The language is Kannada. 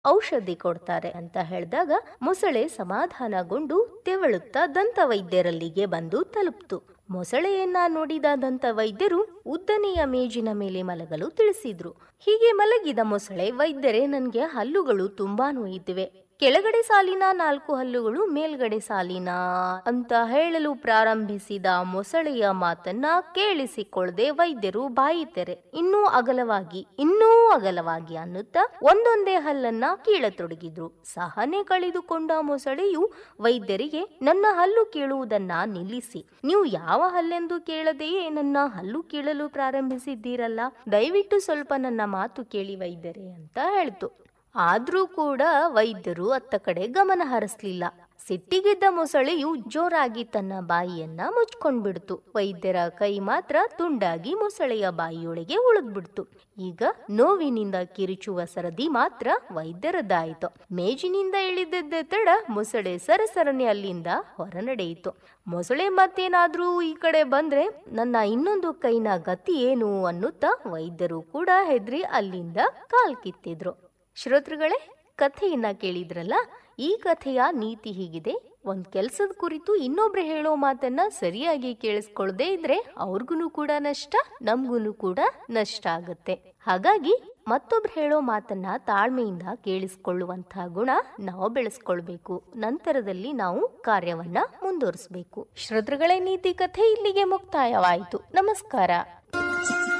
ಔಷಧಿ ಕೊಡ್ತಾರೆ ಅಂತ ಹೇಳಿದಾಗ ಮೊಸಳೆ ಸಮಾಧಾನಗೊಂಡು ತೆವಳುತ್ತಾ ದಂತ ವೈದ್ಯರಲ್ಲಿಗೆ ಬಂದು ತಲುಪ್ತು ಮೊಸಳೆಯನ್ನ ನೋಡಿದ ದಂತ ವೈದ್ಯರು ಉದ್ದನೆಯ ಮೇಜಿನ ಮೇಲೆ ಮಲಗಲು ತಿಳಿಸಿದ್ರು ಹೀಗೆ ಮಲಗಿದ ಮೊಸಳೆ ವೈದ್ಯರೇ ನನ್ಗೆ ಹಲ್ಲುಗಳು ತುಂಬಾ ನೋಯಿತಿವೆ ಕೆಳಗಡೆ ಸಾಲಿನ ನಾಲ್ಕು ಹಲ್ಲುಗಳು ಮೇಲ್ಗಡೆ ಸಾಲಿನ ಅಂತ ಹೇಳಲು ಪ್ರಾರಂಭಿಸಿದ ಮೊಸಳೆಯ ಮಾತನ್ನ ಕೇಳಿಸಿಕೊಳ್ಳದೆ ವೈದ್ಯರು ಬಾಯಿ ತೆರೆ ಇನ್ನೂ ಅಗಲವಾಗಿ ಇನ್ನೂ ಅಗಲವಾಗಿ ಅನ್ನುತ್ತಾ ಒಂದೊಂದೇ ಹಲ್ಲನ್ನ ಕೀಳತೊಡಗಿದ್ರು ಸಹನೆ ಕಳೆದುಕೊಂಡ ಮೊಸಳೆಯು ವೈದ್ಯರಿಗೆ ನನ್ನ ಹಲ್ಲು ಕೀಳುವುದನ್ನ ನಿಲ್ಲಿಸಿ ನೀವು ಯಾವ ಹಲ್ಲೆಂದು ಕೇಳದೆಯೇ ನನ್ನ ಹಲ್ಲು ಕೀಳಲು ಪ್ರಾರಂಭಿಸಿದ್ದೀರಲ್ಲ ದಯವಿಟ್ಟು ಸ್ವಲ್ಪ ನನ್ನ ಮಾತು ಕೇಳಿ ವೈದ್ಯರೇ ಅಂತ ಹೇಳ್ತು ಆದ್ರೂ ಕೂಡ ವೈದ್ಯರು ಅತ್ತ ಕಡೆ ಗಮನ ಹರಿಸ್ಲಿಲ್ಲ ಸಿಟ್ಟಿಗಿದ್ದ ಮೊಸಳೆಯು ಜೋರಾಗಿ ತನ್ನ ಬಾಯಿಯನ್ನ ಮುಚ್ಕೊಂಡ್ಬಿಡ್ತು ವೈದ್ಯರ ಕೈ ಮಾತ್ರ ತುಂಡಾಗಿ ಮೊಸಳೆಯ ಬಾಯಿಯೊಳಗೆ ಉಳಿದ್ಬಿಡ್ತು ಈಗ ನೋವಿನಿಂದ ಕಿರಿಚುವ ಸರದಿ ಮಾತ್ರ ವೈದ್ಯರದ್ದಾಯಿತು ಮೇಜಿನಿಂದ ಇಳಿದದ್ದೇ ತಡ ಮೊಸಳೆ ಸರಸರನೆ ಅಲ್ಲಿಂದ ಹೊರ ನಡೆಯಿತು ಮೊಸಳೆ ಮತ್ತೇನಾದ್ರೂ ಈ ಕಡೆ ಬಂದ್ರೆ ನನ್ನ ಇನ್ನೊಂದು ಕೈನ ಗತಿ ಏನು ಅನ್ನುತ್ತಾ ವೈದ್ಯರು ಕೂಡ ಹೆದ್ರಿ ಅಲ್ಲಿಂದ ಕಾಲ್ ಕಿತ್ತಿದ್ರು ಶ್ರೋತೃಗಳೇ ಕಥೆಯನ್ನ ಕೇಳಿದ್ರಲ್ಲ ಈ ಕಥೆಯ ನೀತಿ ಹೀಗಿದೆ ಒಂದ್ ಕೆಲ್ಸದ ಕುರಿತು ಇನ್ನೊಬ್ರು ಹೇಳೋ ಮಾತನ್ನ ಸರಿಯಾಗಿ ಕೇಳಿಸ್ಕೊಳ್ದೇ ಇದ್ರೆ ಅವ್ರಿಗೂ ಕೂಡ ನಷ್ಟ ನಮ್ಗೂ ಕೂಡ ನಷ್ಟ ಆಗುತ್ತೆ ಹಾಗಾಗಿ ಮತ್ತೊಬ್ರು ಹೇಳೋ ಮಾತನ್ನ ತಾಳ್ಮೆಯಿಂದ ಕೇಳಿಸ್ಕೊಳ್ಳುವಂತಹ ಗುಣ ನಾವು ಬೆಳೆಸ್ಕೊಳ್ಬೇಕು ನಂತರದಲ್ಲಿ ನಾವು ಕಾರ್ಯವನ್ನ ಮುಂದುವರಿಸಬೇಕು ಶ್ರೋತೃಗಳೇ ನೀತಿ ಕಥೆ ಇಲ್ಲಿಗೆ ಮುಕ್ತಾಯವಾಯಿತು ನಮಸ್ಕಾರ